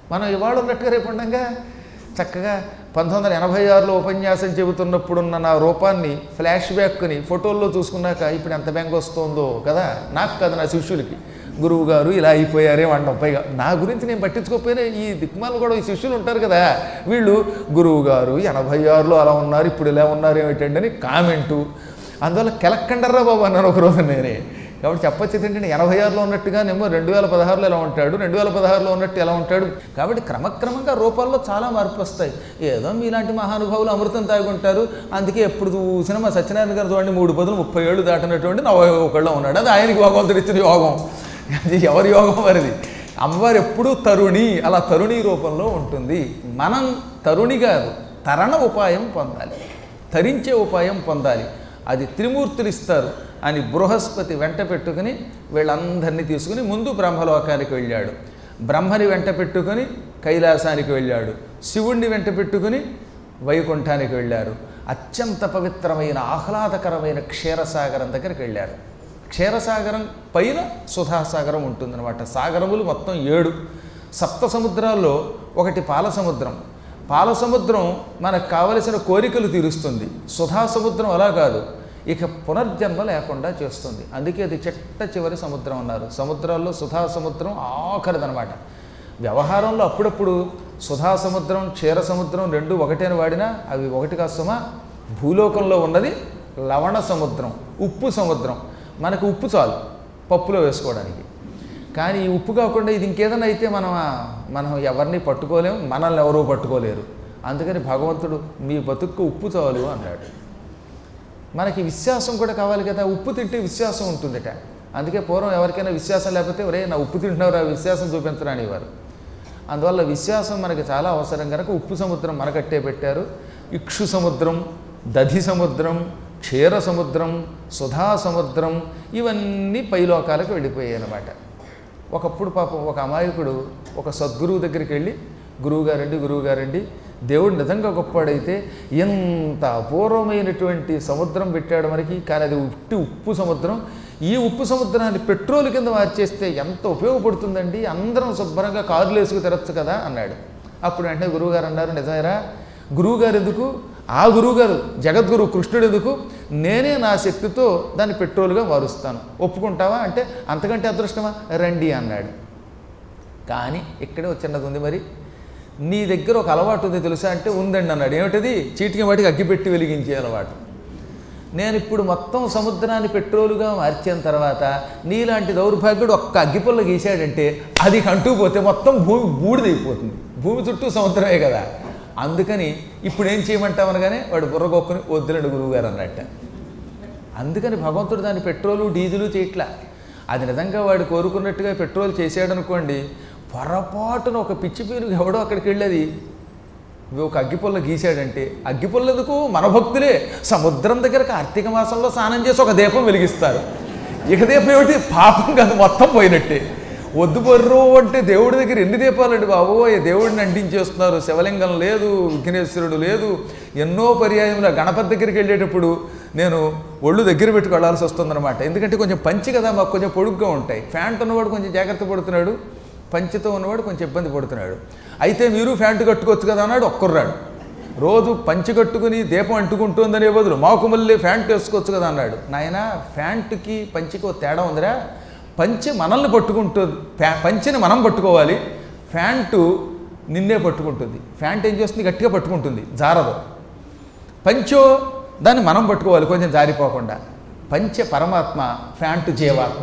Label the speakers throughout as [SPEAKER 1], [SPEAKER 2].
[SPEAKER 1] మనం ఇవాళ ఉన్నట్టుగా రేపు ఉండగా చక్కగా పంతొమ్మిది వందల ఎనభై ఆరులో ఉపన్యాసం చెబుతున్నప్పుడున్న నా రూపాన్ని ఫ్లాష్ బ్యాక్ని ఫోటోల్లో చూసుకున్నాక ఇప్పుడు ఎంత బెంగ వస్తుందో కదా నాకు కదా నా శిష్యులకి గురువు గారు ఇలా అయిపోయారే వండం పైగా నా గురించి నేను పట్టించుకోకపోయినా ఈ దిక్మాలు కూడా ఈ శిష్యులు ఉంటారు కదా వీళ్ళు గురువు గారు ఎనభై ఆరులో అలా ఉన్నారు ఇప్పుడు ఇలా ఉన్నారు ఏమిటండి అని కామెంటు అందువల్ల కెలక్కండర్రా బాబు అన్నాను ఒకరోజు నేనే కాబట్టి చెప్పొచ్చు ఏంటంటే ఎనభై ఆరులో ఉన్నట్టుగానేమో రెండు వేల పదహారులో ఎలా ఉంటాడు రెండు వేల పదహారులో ఉన్నట్టు ఎలా ఉంటాడు కాబట్టి క్రమక్రమంగా రూపాల్లో చాలా మార్పు వస్తాయి ఏదో మీలాంటి మహానుభావులు అమృతం తాగుంటారు అందుకే ఎప్పుడు చూసినా మా సత్యనారాయణ గారు చూడండి మూడు పదులు ముప్పై ఏళ్ళు దాటినటువంటి నలభై ఒకళ్ళు ఉన్నాడు అది ఆయనకి భగవంతుడు ఇచ్చిన యోగం అది ఎవరి యోగం వారిది అమ్మవారు ఎప్పుడూ తరుణి అలా తరుణి రూపంలో ఉంటుంది మనం తరుణి కాదు తరణ ఉపాయం పొందాలి తరించే ఉపాయం పొందాలి అది త్రిమూర్తులు ఇస్తారు అని బృహస్పతి వెంట పెట్టుకుని వీళ్ళందరినీ తీసుకుని ముందు బ్రహ్మలోకానికి వెళ్ళాడు బ్రహ్మని వెంట పెట్టుకుని కైలాసానికి వెళ్ళాడు శివుణ్ణి వెంట పెట్టుకుని వైకుంఠానికి వెళ్ళారు అత్యంత పవిత్రమైన ఆహ్లాదకరమైన క్షీరసాగరం దగ్గరికి వెళ్ళారు క్షీరసాగరం పైన సుధాసాగరం ఉంటుందన్నమాట సాగరములు మొత్తం ఏడు సప్త సముద్రాల్లో ఒకటి పాల సముద్రం పాల సముద్రం మనకు కావలసిన కోరికలు తీరుస్తుంది సుధా సముద్రం అలా కాదు ఇక పునర్జన్మ లేకుండా చేస్తుంది అందుకే అది చెట్ట చివరి సముద్రం అన్నారు సముద్రాల్లో సుధా సముద్రం ఆఖరిదనమాట వ్యవహారంలో అప్పుడప్పుడు సుధా సముద్రం క్షీర సముద్రం రెండు ఒకటేని వాడినా అవి ఒకటి కాస్తమా భూలోకంలో ఉన్నది లవణ సముద్రం ఉప్పు సముద్రం మనకు ఉప్పు చాలు పప్పులో వేసుకోవడానికి కానీ ఈ ఉప్పు కాకుండా ఇది ఇంకేదైనా అయితే మనం మనం ఎవరిని పట్టుకోలేము మనల్ని ఎవరూ పట్టుకోలేరు అందుకని భగవంతుడు మీ బతుక్కు ఉప్పు చాలు అన్నాడు మనకి విశ్వాసం కూడా కావాలి కదా ఉప్పు తింటే విశ్వాసం ఉంటుందట అందుకే పూర్వం ఎవరికైనా విశ్వాసం లేకపోతే ఒరే నా ఉప్పు తింటున్నారు ఆ విశ్వాసం చూపించరాని వారు అందువల్ల విశ్వాసం మనకి చాలా అవసరం కనుక ఉప్పు సముద్రం మనకట్టే పెట్టారు ఇక్షు సముద్రం దధి సముద్రం క్షీర సముద్రం సుధా సముద్రం ఇవన్నీ పైలోకాలకు వెళ్ళిపోయాయి అన్నమాట ఒకప్పుడు పాపం ఒక అమాయకుడు ఒక సద్గురువు దగ్గరికి వెళ్ళి గురువుగారండి గురువుగారండి దేవుడు నిజంగా గొప్పవాడైతే ఎంత అపూర్వమైనటువంటి సముద్రం పెట్టాడు మనకి కానీ అది ఉట్టి ఉప్పు సముద్రం ఈ ఉప్పు సముద్రాన్ని పెట్రోల్ కింద మార్చేస్తే ఎంత ఉపయోగపడుతుందండి అందరం శుభ్రంగా కారులు వేసుకు తిరగచ్చు కదా అన్నాడు అప్పుడు వెంటనే గురువుగారు అన్నారు నిజమేరా గురువుగారు ఎందుకు ఆ గురువుగారు జగద్గురు కృష్ణుడు ఎందుకు నేనే నా శక్తితో దాన్ని పెట్రోల్గా మారుస్తాను ఒప్పుకుంటావా అంటే అంతకంటే అదృష్టమా రండి అన్నాడు కానీ ఇక్కడే ఒక చిన్నది ఉంది మరి నీ దగ్గర ఒక అలవాటు ఉంది తెలుసా అంటే ఉందండి అన్నాడు ఏమిటది చీటికి వాటికి అగ్గిపెట్టి వెలిగించే అలవాటు నేను ఇప్పుడు మొత్తం సముద్రాన్ని పెట్రోలుగా మార్చిన తర్వాత నీలాంటి దౌర్భాగ్యుడు ఒక్క అగ్గిపుల్ల గీశాడంటే అది కంటూ పోతే మొత్తం భూమి బూడిదైపోతుంది భూమి చుట్టూ సముద్రమే కదా అందుకని ఇప్పుడు ఏం చేయమంటావు అనగానే వాడు బుర్రగొక్కుని వద్దులేడు గురువుగారు అన్నట్ట అందుకని భగవంతుడు దాన్ని పెట్రోలు డీజిలు చేయట్లా అది నిజంగా వాడు కోరుకున్నట్టుగా పెట్రోల్ చేసాడు అనుకోండి పొరపాటున ఒక పిచ్చి పీరుగు ఎవడో అక్కడికి వెళ్ళేది ఒక అగ్గిపుల్ల గీశాడంటే అగ్గిపుల్లెందుకు మన భక్తులే సముద్రం దగ్గర కార్తీక మాసంలో స్నానం చేసి ఒక దీపం వెలిగిస్తారు ఇక దీపం ఏమిటి పాపం కాదు మొత్తం పోయినట్టే వద్దు బర్రు అంటే దేవుడి దగ్గర ఎన్ని దీపాలండి బాబోయ్ దేవుడిని అంటించేస్తున్నారు శివలింగం లేదు విఘ్నేశ్వరుడు లేదు ఎన్నో పర్యాయముల గణపతి దగ్గరికి వెళ్ళేటప్పుడు నేను ఒళ్ళు దగ్గర పెట్టుకు వెళ్ళాల్సి వస్తుందన్నమాట ఎందుకంటే కొంచెం పంచి కదా మాకు కొంచెం పొడుగ్గా ఉంటాయి ఫ్యాంట్ ఉన్నవాడు కొంచెం జాగ్రత్త పడుతున్నాడు పంచితో ఉన్నవాడు కొంచెం ఇబ్బంది పడుతున్నాడు అయితే మీరు ఫ్యాంట్ కట్టుకోవచ్చు కదా అన్నాడు ఒక్కర్రాడు రోజు పంచి కట్టుకుని దీపం అంటుకుంటుందనే బదులు మాకు మళ్ళీ ఫ్యాంట్ వేసుకోవచ్చు కదా అన్నాడు నాయన ఫ్యాంట్కి పంచికి ఓ తేడా ఉందిరా పంచి మనల్ని పట్టుకుంటుంది ఫ్యా పంచిని మనం పట్టుకోవాలి ఫ్యాంటు నిన్నే పట్టుకుంటుంది ఫ్యాంట్ ఏం చేస్తుంది గట్టిగా పట్టుకుంటుంది జారదు పంచో దాన్ని మనం పట్టుకోవాలి కొంచెం జారిపోకుండా పంచ పరమాత్మ ఫ్యాంటు జీవాత్మ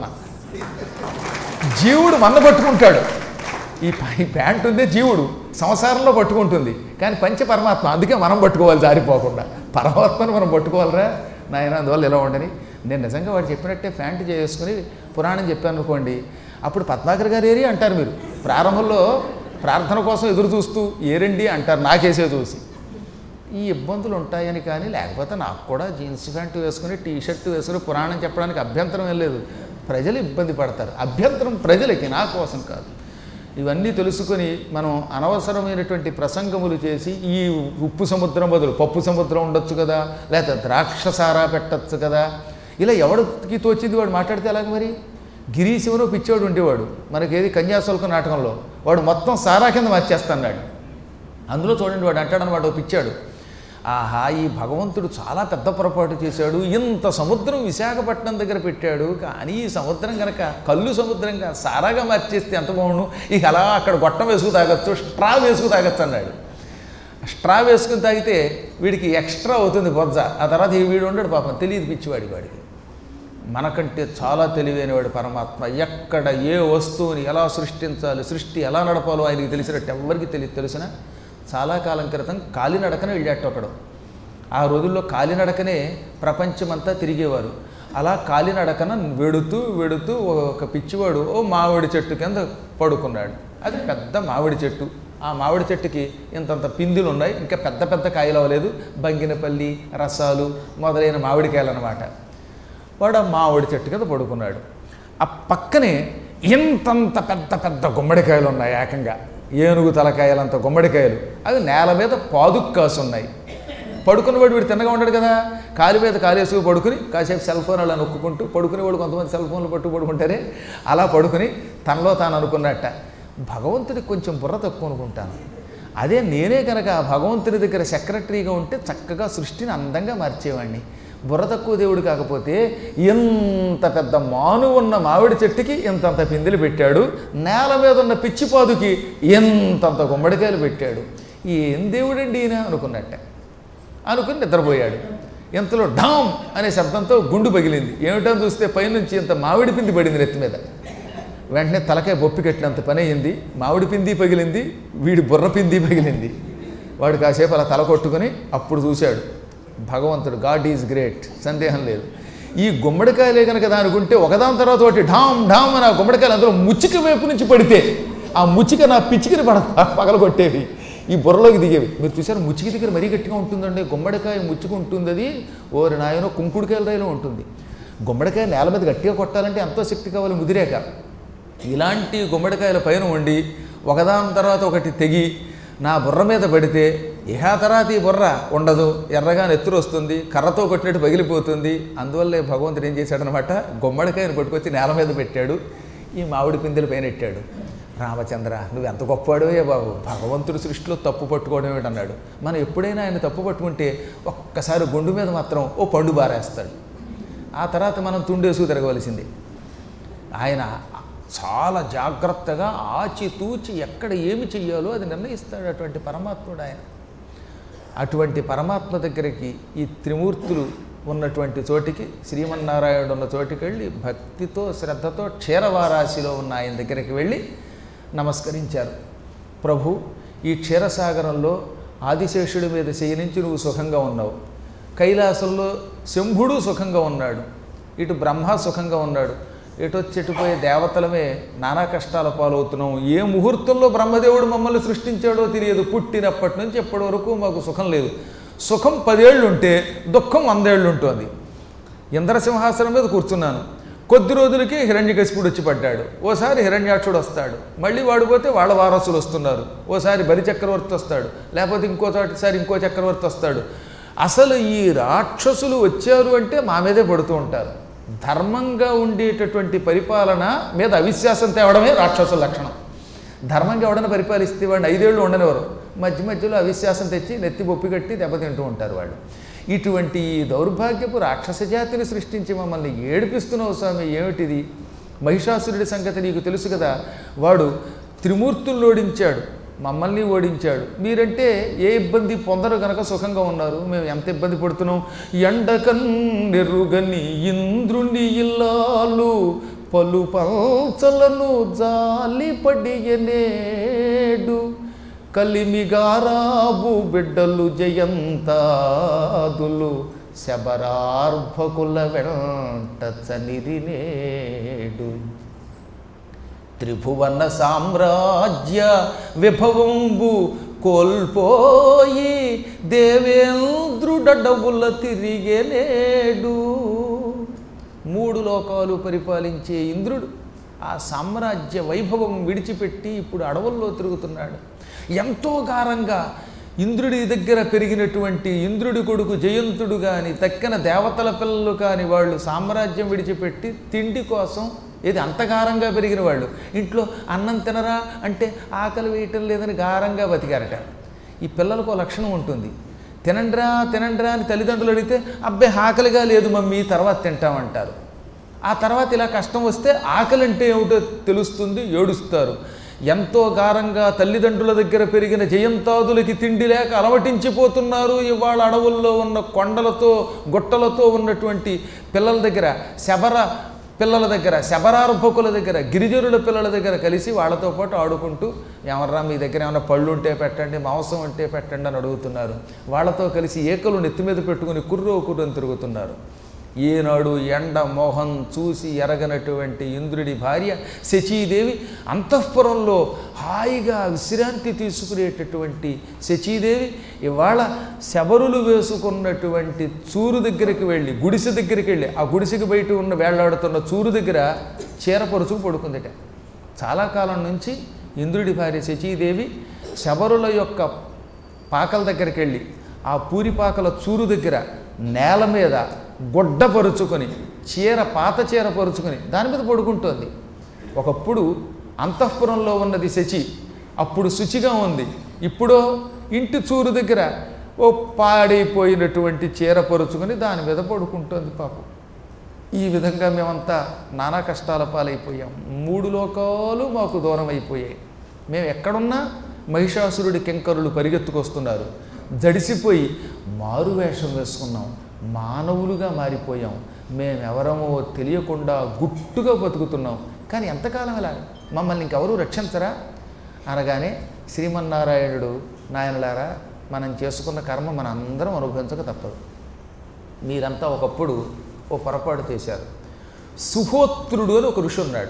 [SPEAKER 1] జీవుడు మన పట్టుకుంటాడు ఈ ప- ఈ ప్యాంట్ ఉందే జీవుడు సంసారంలో పట్టుకుంటుంది కానీ పంచ పరమాత్మ అందుకే మనం పట్టుకోవాలి జారిపోకుండా పరమాత్మను మనం పట్టుకోవాలిరా నాయన అందువల్ల ఇలా ఉండని నేను నిజంగా వాడు చెప్పినట్టే ప్యాంట్ చేసుకుని పురాణం చెప్పాను అనుకోండి అప్పుడు పద్మాకర్ గారు ఏరి అంటారు మీరు ప్రారంభంలో ప్రార్థన కోసం ఎదురు చూస్తూ ఏరండి అంటారు నాకేసే చూసి ఈ ఇబ్బందులు ఉంటాయని కానీ లేకపోతే నాకు కూడా జీన్స్ ప్యాంటు వేసుకుని టీ షర్ట్ వేసుకుని పురాణం చెప్పడానికి అభ్యంతరం ఏం లేదు ప్రజలు ఇబ్బంది పడతారు అభ్యంతరం ప్రజలకి నా కోసం కాదు ఇవన్నీ తెలుసుకొని మనం అనవసరమైనటువంటి ప్రసంగములు చేసి ఈ ఉప్పు సముద్రం బదులు పప్పు సముద్రం ఉండొచ్చు కదా లేకపోతే ద్రాక్షసారా పెట్టచ్చు కదా ఇలా ఎవడికి తోచింది వాడు మాట్లాడితే ఎలాగ మరి గిరీశివను పిచ్చోడు ఉండేవాడు మనకేది కన్యాశుల్క నాటకంలో వాడు మొత్తం సారా కింద మార్చేస్తున్నాడు అందులో చూడండి వాడు అంటాడనమాట ఓ పిచ్చాడు ఆహా ఈ భగవంతుడు చాలా పెద్ద పొరపాటు చేశాడు ఇంత సముద్రం విశాఖపట్నం దగ్గర పెట్టాడు కానీ ఈ సముద్రం కనుక కళ్ళు సముద్రంగా సారాగా మార్చేస్తే ఎంత బాగుండు ఇక అలా అక్కడ గొట్టం వేసుకు తాగొచ్చు స్ట్రా వేసుకు తాగొచ్చు అన్నాడు స్ట్రా వేసుకుని తాగితే వీడికి ఎక్స్ట్రా అవుతుంది బొజ్జ ఆ తర్వాత ఈ వీడు ఉండడు పాపం తెలియదు పిచ్చివాడి వాడికి మనకంటే చాలా తెలివైనవాడు పరమాత్మ ఎక్కడ ఏ వస్తువుని ఎలా సృష్టించాలి సృష్టి ఎలా నడపాలో ఆయనకి తెలిసినట్టు ఎవరికి తెలియదు తెలిసిన చాలా కాలం క్రితం కాలినడకన వెళ్ళాట ఒకడు ఆ రోజుల్లో కాలినడకనే ప్రపంచమంతా తిరిగేవారు అలా కాలినడకన వెడుతూ వెడుతూ ఒక పిచ్చివాడు ఓ మామిడి చెట్టు కింద పడుకున్నాడు అది పెద్ద మామిడి చెట్టు ఆ మామిడి చెట్టుకి ఇంతంత పిందులు ఉన్నాయి ఇంకా పెద్ద పెద్ద కాయలు అవ్వలేదు బంగినపల్లి రసాలు మొదలైన మామిడికాయలు అన్నమాట వాడు ఆ మామిడి చెట్టు కింద పడుకున్నాడు ఆ పక్కనే ఇంతంత పెద్ద పెద్ద గుమ్మడికాయలు ఉన్నాయి ఏకంగా ఏనుగు తలకాయలంత గుమ్మడికాయలు అవి నేల మీద పాదుకు కాసు ఉన్నాయి పడుకున్నవాడు వీడు తిన్నగా ఉంటాడు కదా కాలు మీద కాలేసుకు పడుకుని కాసేపు సెల్ ఫోన్ అలా నొక్కుంటూ పడుకునేవాడు కొంతమంది సెల్ ఫోన్లు పట్టు పడుకుంటారే అలా పడుకుని తనలో తాను అనుకున్నట్ట భగవంతుడికి కొంచెం బుర్ర తక్కువ అనుకుంటాను అదే నేనే కనుక ఆ భగవంతుని దగ్గర సెక్రటరీగా ఉంటే చక్కగా సృష్టిని అందంగా మార్చేవాడిని బుర్ర తక్కువ దేవుడు కాకపోతే ఎంత పెద్ద మాను ఉన్న మామిడి చెట్టుకి ఇంతంత పిందెలు పెట్టాడు నేల మీద ఉన్న పిచ్చిపాదుకి ఎంతంత గుమ్మడికాయలు పెట్టాడు ఏం దేవుడండి ఈయన అనుకున్నట్టే అనుకుని నిద్రపోయాడు ఇంతలో డామ్ అనే శబ్దంతో గుండు పగిలింది ఏమిటో చూస్తే పైనుంచి ఇంత మామిడి పిండి పడింది నెత్తి మీద వెంటనే తలకాయ బొప్పి కట్టినంత పని అయింది మామిడి పిండి పగిలింది వీడి బుర్ర పిండి పగిలింది వాడు కాసేపు అలా తల కొట్టుకుని అప్పుడు చూశాడు భగవంతుడు గాడ్ ఈజ్ గ్రేట్ సందేహం లేదు ఈ గుమ్మడికాయలే కనుక దానుకుంటే ఒకదాని తర్వాత ఒకటి ఢామ్ ఢామ్ అని ఆ గుమ్మడికాయలు అందులో ముచ్చిక వైపు నుంచి పడితే ఆ ముచ్చిక నా పిచ్చికని పడ పగలగొట్టేవి ఈ బుర్రలోకి దిగేవి మీరు చూసారు ముచ్చికి దగ్గర మరీ గట్టిగా ఉంటుందండి గుమ్మడికాయ ముచ్చుకు ఉంటుంది అది ఓరి నాయనో కుంకుడుకాయల రైలు ఉంటుంది గుమ్మడికాయ నేల మీద గట్టిగా కొట్టాలంటే ఎంతో శక్తి కావాలి ముదిరేక ఇలాంటి గుమ్మడికాయల పైన ఉండి ఒకదాని తర్వాత ఒకటి తెగి నా బుర్ర మీద పడితే ఇహా తర్వాత ఈ బుర్ర ఉండదు ఎర్రగా నెత్తురు వస్తుంది కర్రతో కొట్టినట్టు పగిలిపోతుంది అందువల్లే భగవంతుడు ఏం చేశాడనమాట గుమ్మడికాయను పట్టుకొచ్చి నేల మీద పెట్టాడు ఈ మామిడి పిందెల పైన పెట్టాడు రామచంద్ర నువ్వు ఎంత గొప్పవాడువే బాబు భగవంతుడి సృష్టిలో తప్పు పట్టుకోవడం ఏంటన్నాడు మనం ఎప్పుడైనా ఆయన తప్పు పట్టుకుంటే ఒక్కసారి గుండు మీద మాత్రం ఓ పండు బారేస్తాడు ఆ తర్వాత మనం తుండేసుకు తిరగవలసింది ఆయన చాలా జాగ్రత్తగా ఆచితూచి ఎక్కడ ఏమి చెయ్యాలో అది నిర్ణయిస్తాడు అటువంటి పరమాత్ముడు ఆయన అటువంటి పరమాత్మ దగ్గరికి ఈ త్రిమూర్తులు ఉన్నటువంటి చోటికి శ్రీమన్నారాయణుడు ఉన్న చోటికి వెళ్ళి భక్తితో శ్రద్ధతో క్షీరవారాశిలో ఉన్న ఆయన దగ్గరికి వెళ్ళి నమస్కరించారు ప్రభు ఈ క్షీరసాగరంలో ఆదిశేషుడి మీద శయనించి నువ్వు సుఖంగా ఉన్నావు కైలాసంలో శంభుడు సుఖంగా ఉన్నాడు ఇటు బ్రహ్మ సుఖంగా ఉన్నాడు ఎటు వచ్చి ఎటుపోయే దేవతలమే నానా కష్టాల పాలవుతున్నాం ఏ ముహూర్తంలో బ్రహ్మదేవుడు మమ్మల్ని సృష్టించాడో తెలియదు పుట్టినప్పటి నుంచి ఎప్పటి వరకు మాకు సుఖం లేదు సుఖం పదేళ్ళు ఉంటే దుఃఖం వందేళ్ళు ఉంటుంది ఇంద్రసింహాసనం మీద కూర్చున్నాను కొద్ది రోజులకి హిరణ్యకశిపుడు వచ్చి పడ్డాడు ఓసారి హిరణ్యాక్షుడు వస్తాడు మళ్ళీ వాడు పోతే వాళ్ళ వారసులు వస్తున్నారు ఓసారి బలి చక్రవర్తి వస్తాడు లేకపోతే ఇంకో చోటిసారి ఇంకో చక్రవర్తి వస్తాడు అసలు ఈ రాక్షసులు వచ్చారు అంటే మా మీదే పడుతూ ఉంటారు ధర్మంగా ఉండేటటువంటి పరిపాలన మీద అవిశ్వాసం తేవడమే రాక్షసుల లక్షణం ధర్మంగా ఎవడన్నా పరిపాలిస్తే వాడిని ఐదేళ్ళు ఉండనివారు మధ్య మధ్యలో అవిశ్వాసం తెచ్చి నెత్తి బొప్పి కట్టి దెబ్బతింటూ ఉంటారు వాళ్ళు ఇటువంటి ఈ దౌర్భాగ్యపు రాక్షస జాతిని సృష్టించి మమ్మల్ని ఏడిపిస్తున్నావు స్వామి ఏమిటిది మహిషాసురుడి సంగతి నీకు తెలుసు కదా వాడు త్రిమూర్తులను ఓడించాడు మమ్మల్ని ఓడించాడు మీరంటే ఏ ఇబ్బంది పొందరు కనుక సుఖంగా ఉన్నారు మేము ఎంత ఇబ్బంది పడుతున్నాం ఎండకన్నెరుగని ఇంద్రుని ఇల్లాలు పలు పంచలను జాలి పడియనేడు కలిమిగారాబు బిడ్డలు జయంతాదులు శబరార్భకుల వెంట చనిరినేడు త్రిభువన సామ్రాజ్య విభవంబు కోల్పోయి దేవేంద్రుడడవుల తిరిగేనేడు మూడు లోకాలు పరిపాలించే ఇంద్రుడు ఆ సామ్రాజ్య వైభవం విడిచిపెట్టి ఇప్పుడు అడవుల్లో తిరుగుతున్నాడు ఎంతో గారంగా ఇంద్రుడి దగ్గర పెరిగినటువంటి ఇంద్రుడి కొడుకు జయంతుడు కానీ తక్కిన దేవతల పిల్లలు కాని వాళ్ళు సామ్రాజ్యం విడిచిపెట్టి తిండి కోసం ఇది అంత గారంగా పెరిగిన వాళ్ళు ఇంట్లో అన్నం తినరా అంటే ఆకలి వేయటం లేదని గారంగా బతికారట ఈ పిల్లలకు ఒక లక్షణం ఉంటుంది తినండ్రా తినండ్రా అని తల్లిదండ్రులు అడిగితే అబ్బాయి ఆకలిగా లేదు మమ్మీ తర్వాత తింటామంటారు ఆ తర్వాత ఇలా కష్టం వస్తే ఆకలి అంటే ఏమిటో తెలుస్తుంది ఏడుస్తారు ఎంతో గారంగా తల్లిదండ్రుల దగ్గర పెరిగిన జయంతాదులకి తిండి లేక అలవటించిపోతున్నారు ఇవాళ అడవుల్లో ఉన్న కొండలతో గుట్టలతో ఉన్నటువంటి పిల్లల దగ్గర శబర పిల్లల దగ్గర శబరార్భకుల దగ్గర గిరిజనుల పిల్లల దగ్గర కలిసి వాళ్ళతో పాటు ఆడుకుంటూ ఎవర్రా మీ దగ్గర ఏమైనా పళ్ళు ఉంటే పెట్టండి మాంసం ఉంటే పెట్టండి అని అడుగుతున్నారు వాళ్ళతో కలిసి ఏకలు నెత్తి మీద పెట్టుకుని కుర్రో కుర్రని తిరుగుతున్నారు ఈనాడు ఎండ మోహం చూసి ఎరగనటువంటి ఇంద్రుడి భార్య శచీదేవి అంతఃపురంలో హాయిగా విశ్రాంతి తీసుకునేటటువంటి శచీదేవి ఇవాళ శబరులు వేసుకున్నటువంటి చూరు దగ్గరికి వెళ్ళి గుడిసె దగ్గరికి వెళ్ళి ఆ గుడిసెకి బయట ఉన్న వేళ్లాడుతున్న చూరు దగ్గర చీరపరుచుకు పడుకుందిట చాలా కాలం నుంచి ఇంద్రుడి భార్య శచీదేవి శబరుల యొక్క పాకల దగ్గరికి వెళ్ళి ఆ పూరిపాకల చూరు దగ్గర నేల మీద గొడ్డ పరుచుకొని చీర పాత చీర పరుచుకొని దాని మీద పడుకుంటోంది ఒకప్పుడు అంతఃపురంలో ఉన్నది శచి అప్పుడు శుచిగా ఉంది ఇప్పుడో ఇంటి చూరు దగ్గర ఓ పాడైపోయినటువంటి చీర పరుచుకొని దాని మీద పడుకుంటోంది పాపం ఈ విధంగా మేమంతా నానా కష్టాల పాలైపోయాం మూడు లోకాలు మాకు దూరం అయిపోయాయి మేము ఎక్కడున్నా మహిషాసురుడి కింకరులు పరిగెత్తుకొస్తున్నారు జడిసిపోయి మారు వేషం వేసుకున్నాం మానవులుగా మారిపోయాం మేమెవరమో తెలియకుండా గుట్టుగా బతుకుతున్నాం కానీ ఎంతకాలం ఇలా మమ్మల్ని ఇంకెవరూ రక్షించరా అనగానే శ్రీమన్నారాయణుడు నాయనలారా మనం చేసుకున్న కర్మ మన అందరం అనుభవించక తప్పదు మీరంతా ఒకప్పుడు ఓ పొరపాటు చేశారు సుహోత్రుడు అని ఒక ఋషి ఉన్నాడు